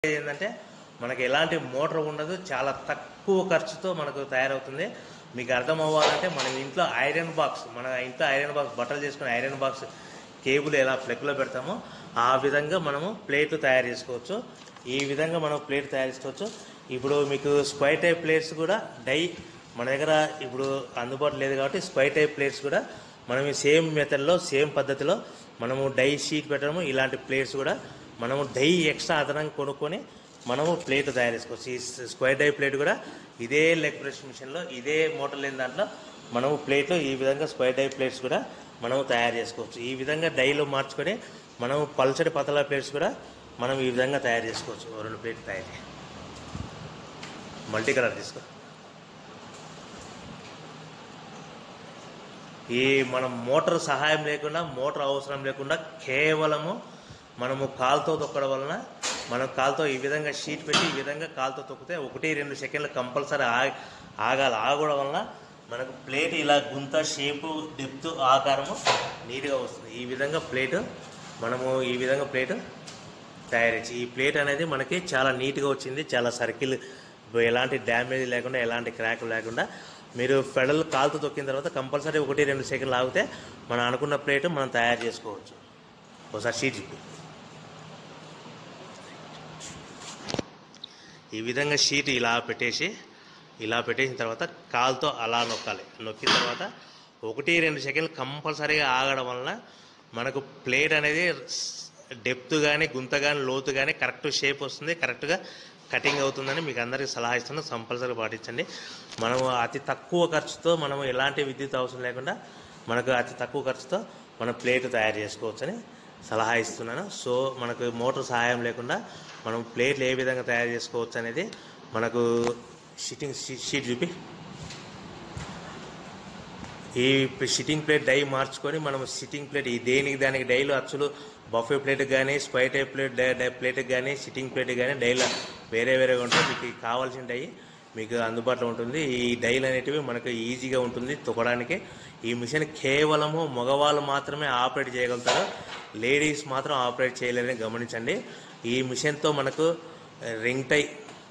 ఏంటంటే మనకి ఎలాంటి మోటార్ ఉండదు చాలా తక్కువ ఖర్చుతో మనకు తయారవుతుంది మీకు అర్థం అవ్వాలంటే మనం ఇంట్లో ఐరన్ బాక్స్ మన ఇంట్లో ఐరన్ బాక్స్ బట్టలు చేసుకునే ఐరన్ బాక్స్ కేబుల్ ఎలా ప్లగ్లో పెడతామో ఆ విధంగా మనము ప్లేట్లు తయారు చేసుకోవచ్చు ఈ విధంగా మనం ప్లేట్ తయారు చేసుకోవచ్చు ఇప్పుడు మీకు స్క్వైర్ టైప్ ప్లేట్స్ కూడా డై మన దగ్గర ఇప్పుడు అందుబాటులో లేదు కాబట్టి స్క్వైర్ టైప్ ప్లేట్స్ కూడా మనం ఈ సేమ్ మెథడ్లో సేమ్ పద్ధతిలో మనము డై షీట్ పెట్టడము ఇలాంటి ప్లేట్స్ కూడా మనము డై ఎక్స్ట్రా అదనంగా కొనుక్కొని మనము ప్లేట్ తయారు చేసుకోవచ్చు ఈ స్క్వైర్ డై ప్లేట్ కూడా ఇదే లెగ్ ప్రెస్ మిషన్లో ఇదే మోటార్ లేని దాంట్లో మనము ప్లేట్లు ఈ విధంగా స్క్వైర్ డై ప్లేట్స్ కూడా మనము తయారు చేసుకోవచ్చు ఈ విధంగా డైలో మార్చుకొని మనము పల్చడి పతల ప్లేట్స్ కూడా మనం ఈ విధంగా తయారు చేసుకోవచ్చు ఓ రెండు ప్లేట్లు తయారు చేయి. మల్టీ కలర్ తీసుకో ఈ మనం మోటార్ సహాయం లేకుండా మోటార్ అవసరం లేకుండా కేవలము మనము కాలుతో తొక్కడం వలన మనం కాలుతో ఈ విధంగా షీట్ పెట్టి ఈ విధంగా కాలుతో తొక్కితే ఒకటి రెండు సెకండ్లు కంపల్సరీ ఆగి ఆగాలి ఆగడం వలన మనకు ప్లేట్ ఇలా గుంత షేపు డెప్త్ ఆకారము నీట్గా వస్తుంది ఈ విధంగా ప్లేట్ మనము ఈ విధంగా ప్లేట్ తయారు చేసి ఈ ప్లేట్ అనేది మనకి చాలా నీట్గా వచ్చింది చాలా సర్కిల్ ఎలాంటి డ్యామేజ్ లేకుండా ఎలాంటి క్రాక్ లేకుండా మీరు ఫెడల్ కాలుతో తొక్కిన తర్వాత కంపల్సరీ ఒకటి రెండు సెకండ్లు ఆగితే మనం అనుకున్న ప్లేట్ మనం తయారు చేసుకోవచ్చు ఒకసారి షీట్ చెప్పి ఈ విధంగా షీట్ ఇలా పెట్టేసి ఇలా పెట్టేసిన తర్వాత కాలుతో అలా నొక్కాలి నొక్కిన తర్వాత ఒకటి రెండు సెకండ్లు కంపల్సరీగా ఆగడం వలన మనకు ప్లేట్ అనేది డెప్త్ కానీ గుంత కానీ లోతు కానీ కరెక్ట్ షేప్ వస్తుంది కరెక్ట్గా కటింగ్ అవుతుందని మీకు అందరికీ సలహా ఇస్తున్నాను కంపల్సరీ పాటించండి మనము అతి తక్కువ ఖర్చుతో మనము ఎలాంటి విద్యుత్ అవసరం లేకుండా మనకు అతి తక్కువ ఖర్చుతో మనం ప్లేట్ తయారు చేసుకోవచ్చని సలహా ఇస్తున్నాను సో మనకు మోటార్ సహాయం లేకుండా మనం ప్లేట్లు ఏ విధంగా తయారు చేసుకోవచ్చు అనేది మనకు షీటింగ్ షీట్ చూపి ఈ సిట్టింగ్ ప్లేట్ డై మార్చుకొని మనం సిట్టింగ్ ప్లేట్ ఈ దేనికి దానికి డైలు అచ్చులు బఫే ప్లేట్ కానీ స్పై type plate die die plate కానీ సిట్టింగ్ ప్లేట్ కానీ డైలు వేరే వేరేగా ఉంటాయి మీకు ఈ కావాల్సిన డై మీకు అందుబాటులో ఉంటుంది ఈ డైలు అనేటివి మనకు ఈజీగా ఉంటుంది తొక్కడానికి ఈ మిషన్ కేవలము మగవాళ్ళు మాత్రమే ఆపరేట్ చేయగలుగుతారు లేడీస్ మాత్రం ఆపరేట్ చేయలేరని గమనించండి ఈ మిషన్తో మనకు ring tie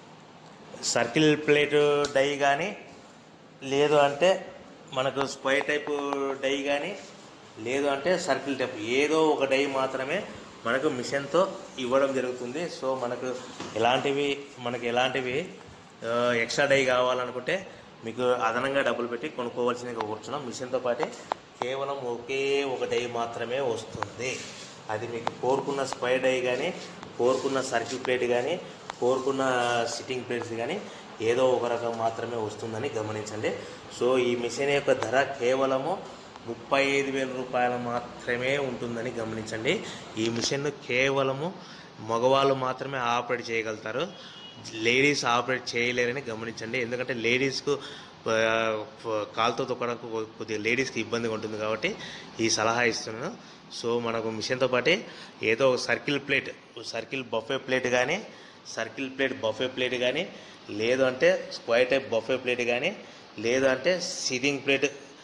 circle plate die కానీ లేదు అంటే మనకు స్క్వై టైప్ డై కానీ లేదు అంటే సర్కిల్ టైప్ ఏదో ఒక డై మాత్రమే మనకు మిషన్తో ఇవ్వడం జరుగుతుంది సో మనకు ఎలాంటివి మనకు ఎలాంటివి ఆ, ఎక్స్ట్రా డై కావాలనుకుంటే మీకు అదనంగా డబ్బులు పెట్టి కొనుక్కోవాల్సిందిగా కూర్చున్నాం మిషన్తో పాటే కేవలం ఒకే ఒక డై మాత్రమే వస్తుంది అది మీకు కోరుకున్న స్క్వై డై కానీ కోరుకున్న సర్కిల్ ప్లేట్ కానీ కోరుకున్న సిట్టింగ్ ప్లేట్స్ కానీ ఏదో ఒక రకం మాత్రమే వస్తుందని గమనించండి సో ఈ మిషన్ యొక్క ధర కేవలము ముప్పై ఐదు వేల రూపాయలు మాత్రమే ఉంటుందని గమనించండి ఈ మిషన్ కేవలము మగవాళ్ళు మాత్రమే ఆపరేట్ చేయగలుగుతారు లేడీస్ ఆపరేట్ చేయలేరని గమనించండి ఎందుకంటే లేడీస్కు ఆ, ప- కాలుతో తొక్కడానికి కొ- కొద్దిగా లేడీస్కి ఇబ్బందిగా ఉంటుంది కాబట్టి ఈ సలహా ఇస్తున్నాను సో మనకు మిషన్తో పాటే ఏదో ఒక circle plate circle buffet plate కానీ సర్కిల్ ప్లేట్ బఫే ప్లేట్ కానీ లేదు అంటే స్క్వైర్ టైప్ బఫే ప్లేట్ కానీ లేదు అంటే సిట్టింగ్ ప్లేట్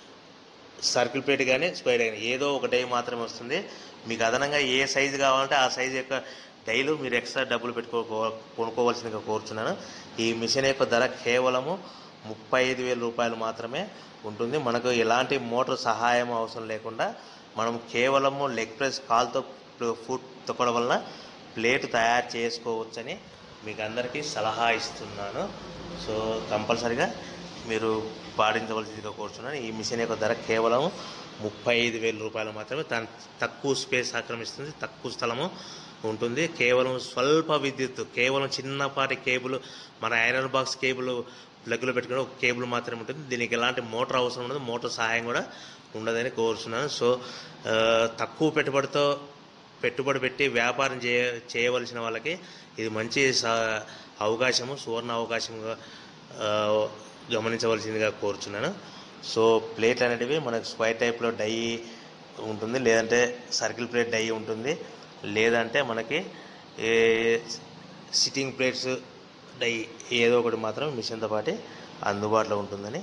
సర్కిల్ ప్లేట్ కానీ స్క్వైర్ కానీ ఏదో ఒక డై మాత్రమే వస్తుంది మీకు అదనంగా ఏ సైజు కావాలంటే ఆ సైజు యొక్క డైలు మీరు ఎక్స్ట్రా డబ్బులు పెట్టుకో కొనుక్కోవాల్సిందిగా కోరుచున్నాను ఈ మిషన్ యొక్క ధర కేవలము ముప్పై ఐదు వేల రూపాయలు మాత్రమే ఉంటుంది మనకు ఎలాంటి మోటార్ సహాయం అవసరం లేకుండా మనం కేవలము లెగ్ ప్రెస్ కాల్తో ఫుడ్ తొక్కడం వలన ప్లేట్ తయారు చేసుకోవచ్చని మీకు అందరికీ సలహా ఇస్తున్నాను సో కంపల్సరిగా మీరు పాటించవలసిందిగా కోరుచున్నాను ఈ మిషన్ యొక్క ధర కేవలం ముప్పై ఐదు వేల రూపాయలు మాత్రమే దాని తక్కువ స్పేస్ ఆక్రమిస్తుంది తక్కువ స్థలము ఉంటుంది కేవలం స్వల్ప విద్యుత్ కేవలం చిన్నపాటి కేబుల్ మన ఐరన్ బాక్స్ కేబుల్ ప్లగ్లో పెట్టుకుని ఒక కేబుల్ మాత్రమే ఉంటుంది దీనికి ఎలాంటి మోటార్ అవసరం ఉండదు మోటార్ సహాయం కూడా ఉండదని కోరుచున్నాను సో ఆ, తక్కువ పెట్టుబడితో పెట్టుబడి పెట్టి వ్యాపారం చేయ చేయవలసిన వాళ్ళకి ఇది మంచి స- అవకాశము సువర్ణ అవకాశంగా ఆ, గమనించవలసిందిగా కోరుచున్నాను సో ప్లేట్ అనేటివి మనకు స్క్వైర్ టైప్లో డై ఉంటుంది లేదంటే సర్కిల్ ప్లేట్ డై ఉంటుంది లేదంటే మనకి ఏ సిట్టింగ్ ప్లేట్స్ డై ఏదో ఒకటి మాత్రం మిషన్తో పాటు అందుబాటులో ఉంటుందని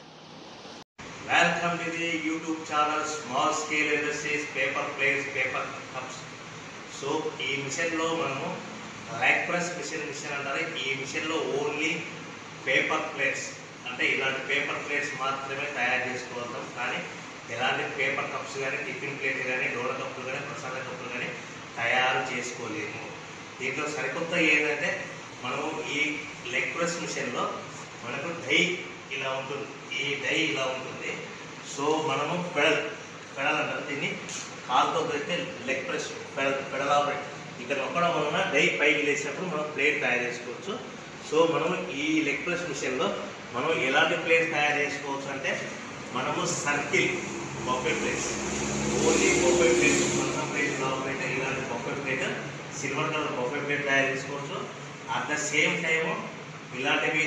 welcome to the YouTube channel small scale industries paper plates paper cups so ఈ మిషన్లో మనము లైక్ ప్రెస్ మిషన్ మిషన్ అంటారు ఈ మిషన్లో ఓన్లీ పేపర్ ప్లేట్స్ అంటే ఇలాంటి పేపర్ ప్లేట్స్ మాత్రమే తయారు చేసుకోగలుగుతాం కానీ ఎలాంటి పేపర్ కప్స్ కానీ టిఫిన్ ప్లేట్ కానీ డోర కప్పులు కానీ ప్రసాద కప్పులు కానీ తయారు చేసుకోలేము దీంట్లో సరికొత్త ఏంటంటే మనము ఈ లెగ్ ప్రెస్ మిషన్లో మనకు డై ఇలా ఉంటుంది ఈ డై ఇలా ఉంటుంది సో మనము పెడల్ పెడల్ అంటారు దీన్ని కాలుతో పెడితే leg press pedal pedal operate ఇక్కడ నొక్కడం వలన డై పైకి లేచినప్పుడు మనం ప్లేట్ తయారు చేసుకోవచ్చు సో మనం ఈ లెగ్ ప్రెస్ మిషన్లో మనం ఎలాంటి ప్లేట్ తయారు చేసుకోవచ్చు అంటే మనము circle buffet plates only buffet plate మొత్తం ప్లేట్ ప్లేట్ ఇలాంటి buffet plate silver colour buffet plate తయారు చేసుకోవచ్చు అట్ ద సేమ్ టైము ఇలాంటివి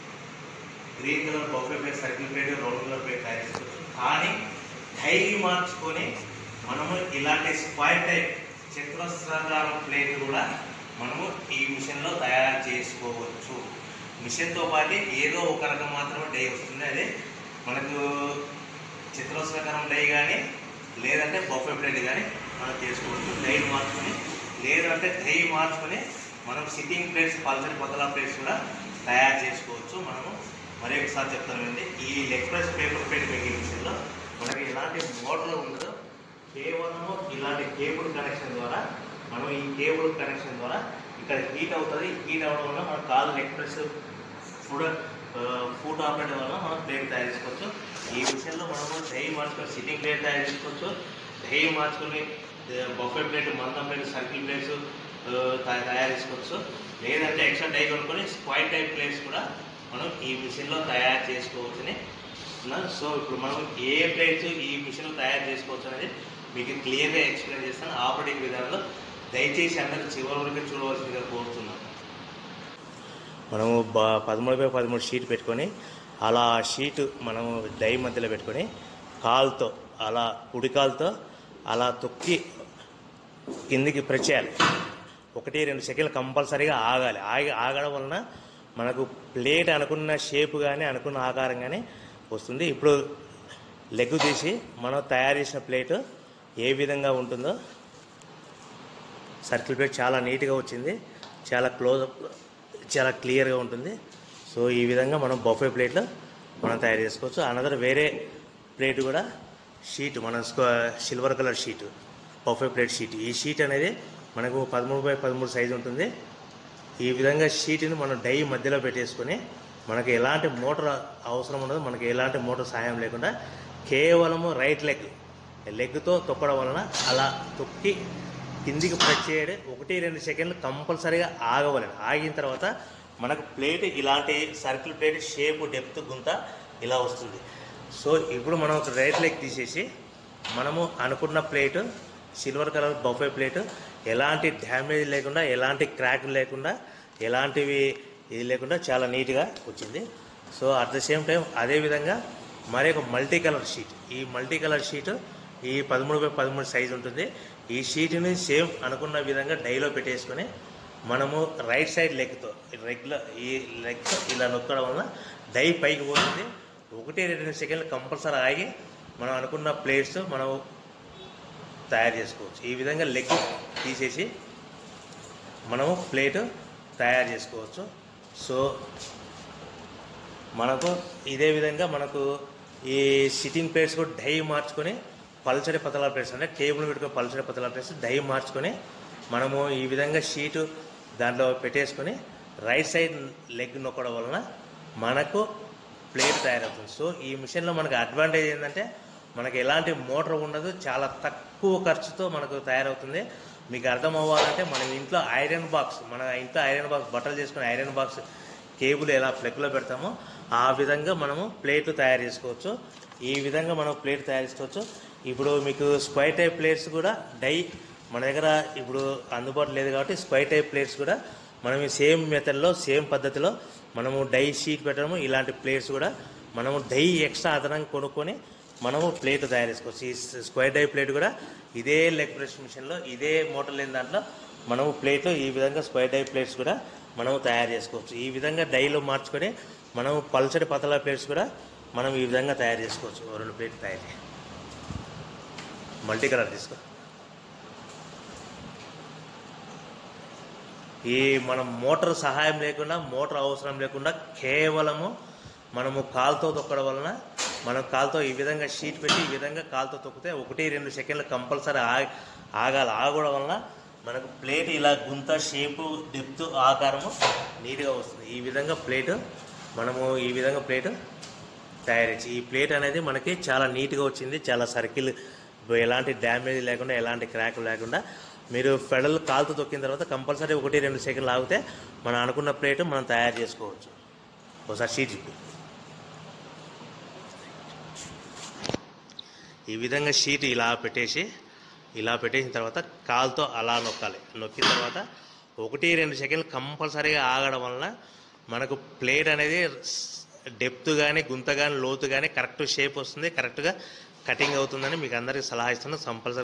green colour buffet plate circle plate round colour plate తయారు చేసుకోవచ్చు కానీ డైలీ మార్చుకొని మనము ఇలాంటి స్క్వైర్ టైప్ చతురస్రాకారం ప్లేట్ కూడా మనము ఈ మిషన్లో తయారు చేసుకోవచ్చు మిషన్తో పాటు ఏదో ఒక రకం మాత్రమే డై వస్తుంది అదే మనకు చతురస్రాకారం డై కానీ లేదంటే బొఫే ప్లేట్ కానీ మనం చేసుకోవచ్చు డై మార్చుకొని లేదంటే డై మార్చుకొని మనం సిట్టింగ్ ప్లేట్స్ పల్సరి పతలా ప్లేట్స్ కూడా తయారు చేసుకోవచ్చు మనము మరి ఒకసారి చెప్తానండి ఈ leg press paper plate making మిషన్లో మనకి ఎలాంటి మోటార్ ఉండదు కేవలము ఇలాంటి కేబుల్ కనెక్షన్ ద్వారా మనం ఈ కేబుల్ కనెక్షన్ ద్వారా ఇక్కడ హీట్ అవుతుంది హీట్ అవ్వడం వల్ల మన కాలు leg press foot foot operate వల్ల మనం ప్లేట్ తయారు చేసుకోవచ్చు ఈ విషయంలో మనము డై మార్చుకొని సిట్టింగ్ ప్లేట్ తయారు చేసుకోవచ్చు డై మార్చుకొని బొఫే ప్లేట్ మందం ప్లేట్ సర్కిల్ ప్లేట్స్ తయారు చేసుకోవచ్చు లేదంటే ఎక్స్ట్రా డై కొనుక్కొని స్క్వైర్ టైప్ ప్లేట్స్ కూడా మనం ఈ మిషన్లో తయారు చేసుకోవచ్చని చెప్తున్నాను సో ఇప్పుడు మనం ఏ ప్లేట్స్ ఈ మిషన్లో తయారు చేసుకోవచ్చు అనేది మీకు క్లియర్గా ఎక్స్ప్లెయిన్ చేస్తాను ఆపరేటింగ్ విధానంలో దయచేసి అందరూ చివరి వరకు చూడవలసిందిగా కోరుతున్నాను మనము బా పదమూడు బై పదమూడు షీట్ పెట్టుకొని అలా షీట్ మనము డై మధ్యలో పెట్టుకొని కాలుతో అలా కుడి కాలుతో అలా తొక్కి కిందికి ప్రెస్ చేయాలి ఒకటి రెండు సెకండ్లు కంపల్సరీగా ఆగాలి ఆగి ఆగడం వలన మనకు ప్లేట్ అనుకున్న షేప్ కానీ అనుకున్న ఆకారం కానీ వస్తుంది ఇప్పుడు లెగ్ తీసి మనం తయారు చేసిన ప్లేట్ ఏ విధంగా ఉంటుందో సర్కిల్ ప్లేట్ చాలా నీట్గా వచ్చింది చాలా క్లోజ్ చాలా క్లియర్గా ఉంటుంది సో ఈ విధంగా మనం బఫే ప్లేట్లో మనం తయారు చేసుకోవచ్చు అనదర్ వేరే ప్లేట్ కూడా షీట్ మన silver colour sheet buffet plate sheet ఈ షీట్ అనేది మనకు పదమూడు బై పదమూడు సైజు ఉంటుంది ఈ విధంగా షీట్ని మనం డై మధ్యలో పెట్టేసుకొని మనకి ఎలాంటి మోటార్ అవసరం ఉండదు మనకి ఎలాంటి మోటార్ సాయం లేకుండా కేవలము రైట్ లెగ్ లెగ్తో తొక్కడం వలన అలా తొక్కి కిందికి ప్రెస్ చేయడం ఒకటి రెండు సెకండ్లు కంపల్సరీగా ఆగవలేదు ఆగిన తర్వాత మనకు ప్లేట్ ఇలాంటి సర్కిల్ ప్లేట్ షేప్ డెప్త్ గుంత ఇలా వస్తుంది సో ఇప్పుడు మనం ఒక రైట్ లెగ్ తీసేసి మనము అనుకున్న plate silver colour buffet plate ఎలాంటి డ్యామేజ్ లేకుండా ఎలాంటి క్రాక్ లేకుండా ఎలాంటివి ఇది లేకుండా చాలా నీట్గా వచ్చింది so at the same time అదేవిధంగా మరి ఒక మల్టీ కలర్ షీట్ ఈ మల్టీ కలర్ షీట్ ఈ పదమూడు బై పదమూడు సైజు ఉంటుంది ఈ షీట్ని సేమ్ అనుకున్న విధంగా డైలో పెట్టేసుకొని మనము రైట్ సైడ్ లెగ్తో రెగ్యులర్ ఈ లెగ్ ఇలా నొక్కడం వలన డై పైకి పోతుంది ఒకటి రెండు సెకండ్లు కంపల్సరీ ఆగి మనం అనుకున్న ప్లేట్స్ మనం తయారు చేసుకోవచ్చు ఈ విధంగా లెగ్ తీసేసి మనము ప్లేట్ తయారు చేసుకోవచ్చు సో మనకు ఇదే విధంగా మనకు ఈ సిట్టింగ్ ప్లేట్స్ కూడా డై మార్చుకొని పల్చడి పతలా ప్లేట్స్ అంటే టేబుల్ పెట్టుకుని పల్చడి పతలా ప్లేట్స్ డై మార్చుకొని మనము ఈ విధంగా షీటు దాంట్లో పెట్టేసుకొని రైట్ సైడ్ లెగ్ నొక్కడం వలన మనకు ప్లేట్ తయారవుతుంది సో ఈ మిషన్లో మనకు అడ్వాంటేజ్ ఏంటంటే మనకి ఎలాంటి మోటార్ ఉండదు చాలా తక్కువ ఖర్చుతో మనకు తయారవుతుంది మీకు అర్థం అవ్వాలంటే మనం ఇంట్లో ఐరన్ బాక్స్ మన ఇంట్లో ఐరన్ బాక్స్ బట్టలు చేసుకునే ఐరన్ బాక్స్ కేబుల్ ఎలా ప్లగ్లో పెడతామో ఆ విధంగా మనము ప్లేట్లు తయారు చేసుకోవచ్చు ఈ విధంగా మనం ప్లేట్ తయారు చేసుకోవచ్చు ఇప్పుడు మీకు స్క్వైర్ టైప్ ప్లేట్స్ కూడా డై మన దగ్గర ఇప్పుడు అందుబాటులో లేదు కాబట్టి స్క్వైర్ టైప్ ప్లేట్స్ కూడా మనం ఈ సేమ్ మెథడ్లో సేమ్ పద్ధతిలో మనము డై షీట్ పెట్టడము ఇలాంటి ప్లేట్స్ కూడా మనము డై ఎక్స్ట్రా అదనంగా కొనుక్కొని మనము ప్లేట్ తయారు చేసుకోవచ్చు ఈ స్క్వైర్ డై ప్లేట్ కూడా ఇదే లెగ్ ప్రెస్ మిషన్లో ఇదే మోటార్ లేని దాంట్లో మనము ప్లేట్ ఈ విధంగా స్క్వైర్ డై ప్లేట్స్ కూడా మనము తయారు చేసుకోవచ్చు ఈ విధంగా డైలో మార్చుకొని మనము పల్చడి పతలా ప్లేట్స్ కూడా మనం ఈ విధంగా తయారు చేసుకోవచ్చు ఓ రెండు ప్లేట్ తయారు చేయి. మల్టీ కలర్ తీసుకో ఈ మనం మోటార్ సహాయం లేకుండా మోటార్ అవసరం లేకుండా కేవలము మనము కాలుతో తొక్కడం వలన మనం కాలుతో ఈ విధంగా షీట్ పెట్టి ఈ విధంగా కాలుతో తొక్కితే ఒకటి రెండు సెకండ్లు కంపల్సరీ ఆ ఆగాలి ఆగడం వలన మనకు ప్లేట్ ఇలా గుంత షేపు డెప్త్ ఆకారము నీట్గా వస్తుంది ఈ విధంగా ప్లేట్ మనము ఈ విధంగా ప్లేట్ తయారు చేసి ఈ ప్లేట్ అనేది మనకి చాలా నీట్గా వచ్చింది చాలా సర్కిల్ ఎలాంటి డ్యామేజ్ లేకుండా ఎలాంటి క్రాక్ లేకుండా మీరు ఫెడల్ కాలుతో తొక్కిన తర్వాత కంపల్సరీ ఒకటి రెండు సెకండ్లు ఆగితే మనం అనుకున్న ప్లేట్ మనం తయారు చేసుకోవచ్చు ఒకసారి షీట్ చెప్పి ఈ విధంగా షీట్ ఇలా పెట్టేసి ఇలా పెట్టేసిన తర్వాత కాలుతో అలా నొక్కాలి నొక్కిన తర్వాత ఒకటి రెండు సెకండ్లు కంపల్సరీగా ఆగడం వలన మనకు ప్లేట్ అనేది డెప్త్ కానీ గుంత కానీ లోతు కానీ కరెక్ట్ షేప్ వస్తుంది కరెక్ట్గా కటింగ్ అవుతుందని మీకు అందరికీ సలహా ఇస్తున్నాను కంపల్సరీ